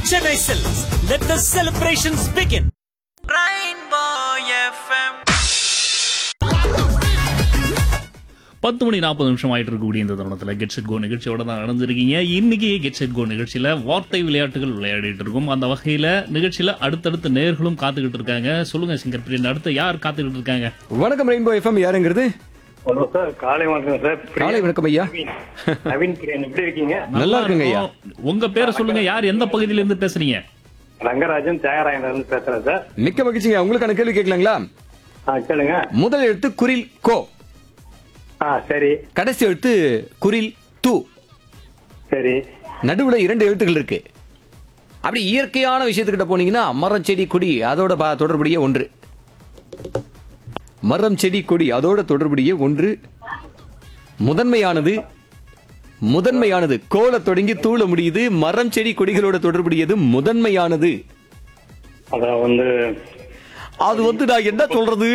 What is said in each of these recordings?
Chennai Silks. Let the celebrations begin. பத்து மணி நாற்பது நிமிஷம் ஆயிட்டு இருக்கக்கூடிய இந்த தருணத்தில் கெட் செட் கோ நிகழ்ச்சியோட தான் நடந்திருக்கீங்க இன்னைக்கு கெட் செட் கோ நிகழ்ச்சியில வார்த்தை விளையாட்டுகள் விளையாடிட்டு இருக்கோம் அந்த வகையில நிகழ்ச்சியில அடுத்தடுத்த நேர்களும் காத்துக்கிட்டு இருக்காங்க சொல்லுங்க சிங்கர் பிரியன் அடுத்து யார் காத்துக்கிட்டு இருக்காங்க வணக்கம் ரெயின்போ எஃப்எம் யாருங்கிறது ஹலோ சார் காலை வணக்கம் சார் காலை வணக்கம் ஐயா நவீன். நவீன் பிரியன் எப்படி இருக்கீங்க நல்லா இருக்குங்க ஐயா இருக்கும். உங்க பேரை சொல்லுங்க யார் எந்த பகுதியில இருந்து பேசுறீங்க ரங்கராஜன் தியாகராயன்ல இருந்து பேசுறேன் சார் மிக்க மகிழ்ச்சிங்க உங்களுக்கான கேள்வி கேட்கலாங்களா ஆ கேளுங்க முதல் எழுத்து குரில் கோ ஆ சரி கடைசி எழுத்து குரில் து சரி நடுவுல இரண்டு எழுத்துக்கள் இருக்கு அப்படி இயற்கையான விஷயத்துக்கிட்ட போனீங்கன்னா மரம் செடி கொடி அதோட பா- தொடர்புடைய ஒன்று மரம் செடி கொடி அதோட தொடர்புடைய ஒன்று முதன்மையானது முதன்மையானது கோல தொடங்கி தூள முடியுது மரம் செடி கொடிகளோட தொடர்புடையது முதன்மையானது அதான் வந்து அது வந்து நான் என்ன சொல்றது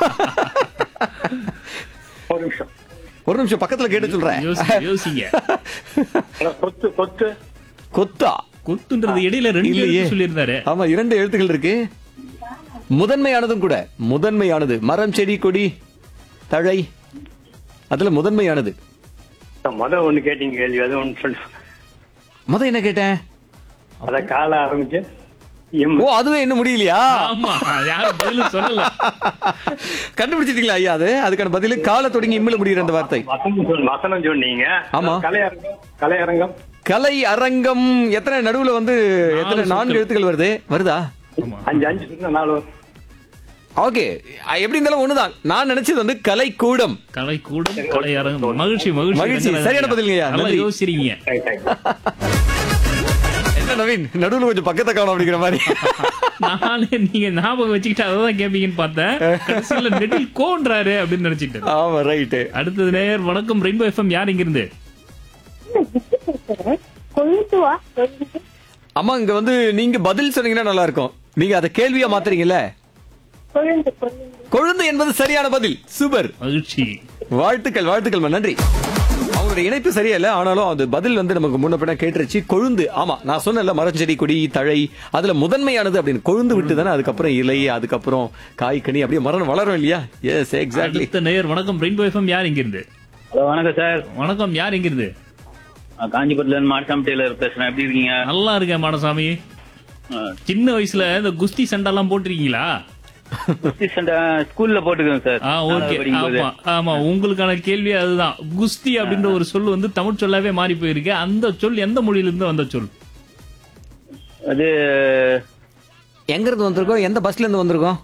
ஒரு நிமிஷம் ஒரு நிமிஷம் பக்கத்துல கேட்டு சொல்றேன் யோசிங்க யோசிங்க அதான் சொத்து சொத்து கொத்தா கொத்துன்றது இடையில ரெண்டு இல்லையே எழுத்து சொல்லியிருந்தாரு ஆமா இரண்டு எழுத்துக்கள் இருக்கு முதன்மையானதும் கூட முதன்மையானது மரம் செடி கொடி தழை அதுல முதன்மையானது முத ஒண்ணு கேட்டீங்க கேள்வி அது ஒண்ணு சொல்லு முத என்ன கேட்டேன் அத கால ஆரம்பிச்சு எம் ஓ அதுவே இன்னும் முடியலையா ஆமா யாரும் பதிலும் சொல்லல கண்டுபிடிச்சிட்டீங்களா ஐயா அது அதுக்கான பதிலு கால தொடங்கி இம்மில முடிகிற அந்த வார்த்தை வசனம் சொல் வசனம் சொன்னீங்க ஆமா. கலையரங்கம் கலையரங்கம் கலை அரங்கம் எத்தனை நடுவுல வந்து எத்தனை நான்கு சொற்கள். எழுத்துக்கள் வருது வருதா அஞ்சு அஞ்சு சொன்னா நாலு வரும். ஓகே எப்படி இருந்தாலும் ஒண்ணுதான் நான் நினைச்சது வந்து கலை கூடம் கலை கூடும் கலை அரங்கம் மகிழ்ச்சி மகிழ்ச்சி மகிழ்ச்சி. ரங்கராஜன் சரியான ஐயா. பதிலுங்கய்யா. நல்லா நன்றி. யோசிக்கிறீங்க Right, right. என்ன நவீன் நடுவுல கொஞ்சம் பக்கத்தை காணும் அப்படிங்கிற மாதிரி நானே நீங்க ஞாபகம் வச்சுக்கிட்டு அதான் கேப்பீங்கன்னு பார்த்தேன் கடைசியில நெட்டில் கோன்றாரு அப்படின்னு நினைச்சிட்டேன் ஆமா ரைட்டு அடுத்தது நேயர் வணக்கம் ரெயின்போ எஃப்எம் யார் இங்க இருந்து கொழுந்து வா கொழுந்து அம்மா இங்க வந்து நீங்க பதில் சொன்னீங்கன்னா நல்லா இருக்கும் நீங்க அதை கேள்வியா மாத்துறீங்கல்ல கொழுந்து கொழுந்து கொழுந்து என்பது சரியான பதில் சூப்பர் மகிழ்ச்சி வாழ்த்துக்கள் வாழ்த்துக்கள் நன்றி அவங்களுடைய இணைப்பு சரியில்லை ஆனாலும் அது பதில் வந்து நமக்கு முன்ன பின்ன கேட்டுருச்சு கொழுந்து ஆமா நான் சொன்னேன்ல மரச்செடி கொடி தழை அதுல முதன்மையானது அப்படின்னு கொழுந்து விட்டு தானே அதுக்கப்புறம் இலை அதுக்கப்புறம் காய் கனி அப்படியே மரம் வளரும் இல்லையா எஸ் எக்ஸாக்ட்லி அடுத்த நேயர் வணக்கம் ரெயின்போ எஃப்எம் யார் இங்க இருந்து ஹலோ வணக்கம் சார் வணக்கம் யார் இங்க இருந்து நான் காஞ்சிபுரத்துல இருந்து மார்சாம் டெய்லர் பேசுறேன் எப்படி இருக்கீங்க நல்லா இருக்கேன் மாடசாமி ஆ, சின்ன வயசுல இந்த குஸ்தி சண்டெல்லாம் போட்டிருக்கீங்களா குஸ்தி சண்டை ஸ்கூல்ல போட்டுக்கோங்க சார் ஆ ஓகே நாலாவது படிக்கும்போது. ஆமா ஆமா உங்களுக்கான கேள்வி அதுதான் குஸ்தி அப்படின்ற ஒரு சொல் வந்து தமிழ் சொல்லாவே மாறி போயிருக்கு அந்த சொல் எந்த மொழியில இருந்து வந்த சொல் அது எங்க இருந்து வந்திருக்கோம் எந்த பஸ்ல இருந்து வந்திருக்கோம்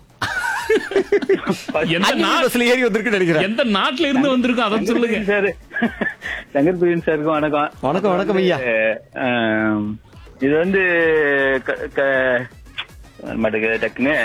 எந்த அஞ்சு நா- பஸ்ல ஏறி வந்திருக்கு நினைக்கிறேன் எந்த நாட்டுல இருந்து வந்திருக்கும் அதை சொல்லுங்க சார் சங்கர் பிரியன் சாருக்கும் வணக்கம் வணக்கம், வணக்கம் ஐயா. ஆம், இது வந்து க- க- மாட்டுக்கு டக்குன்னு